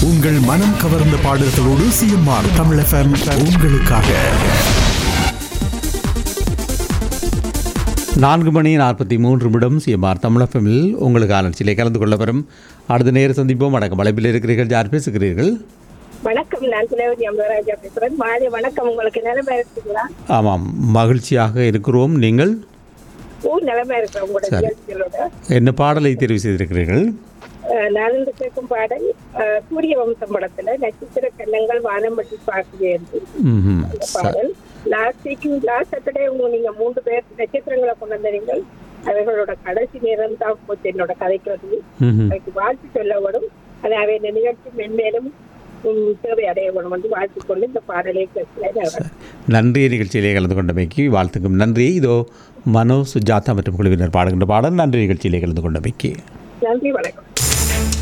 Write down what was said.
உங்கள் மனம் கவர்ந்த பாடல்களோடு சிஎம்ஆர் தமிழ் எஃப்எம் உங்களுக்காக நான்கு மணி நாற்பத்தி மூன்று நிமிடம் சிஎம்ஆர் தமிழகமில் உங்களுக்கான நிகழ்ச்சியிலே கலந்து கொள்ள வரும் அடுத்த நேரம் சந்திப்போம் வணக்கம் அழைப்பில் இருக்கிறீர்கள் யார் பேசுகிறீர்கள் வணக்கம் நான் திலவதி அம்பராஜா பேசுறேன் மாலை வணக்கம் உங்களுக்கு நிலைமை இருக்குங்களா ஆமாம் மகிழ்ச்சியாக இருக்கிறோம் நீங்கள் ஊ நிலைமை இருக்கு உங்களோட சரி. நிகழ்ச்சிகளோட என்ன பாடலை தெரிவு செய்திருக்கிறீர்கள் அஹ், நான் இந்த கேட்கும் பாடல் அஹ், சூரிய வம்சம் படத்துல நட்சத்திர கண்ணங்கள் வானம் பற்றி பார்க்கிறேன் ம்ஹும். அந்த ச- பாடல் லாஸ்ட் வீக் லாஸ்ட் சாட்டர்டே உங்க நீங்க மூன்று பேர் நட்சத்திரங்களை கொண்டு வந்தீர்கள் அவர்களோட கடைசி நேரம் தான் போச்சு என்னோட கதைக்கு வந்து ம்ஹும். அதுக்கு வாழ்த்து சொல்லப்படும் அது அவை இந்த நிகழ்ச்சி மென்மேலும் உம், சேவை அடையப்படும் வந்து வாழ்த்து கொண்டு இந்த பாடலை கேட்கிறேன் நன்றி நிகழ்ச்சியிலே கலந்து கொண்டமைக்கு வாழ்த்துக்கும் நன்றி இதோ மனோ சுஜாதா மற்றும் குழுவினர் பாடுகின்ற பாடல் நன்றி நிகழ்ச்சியிலே கலந்து கொண்டமைக்கு நன்றி வணக்கம்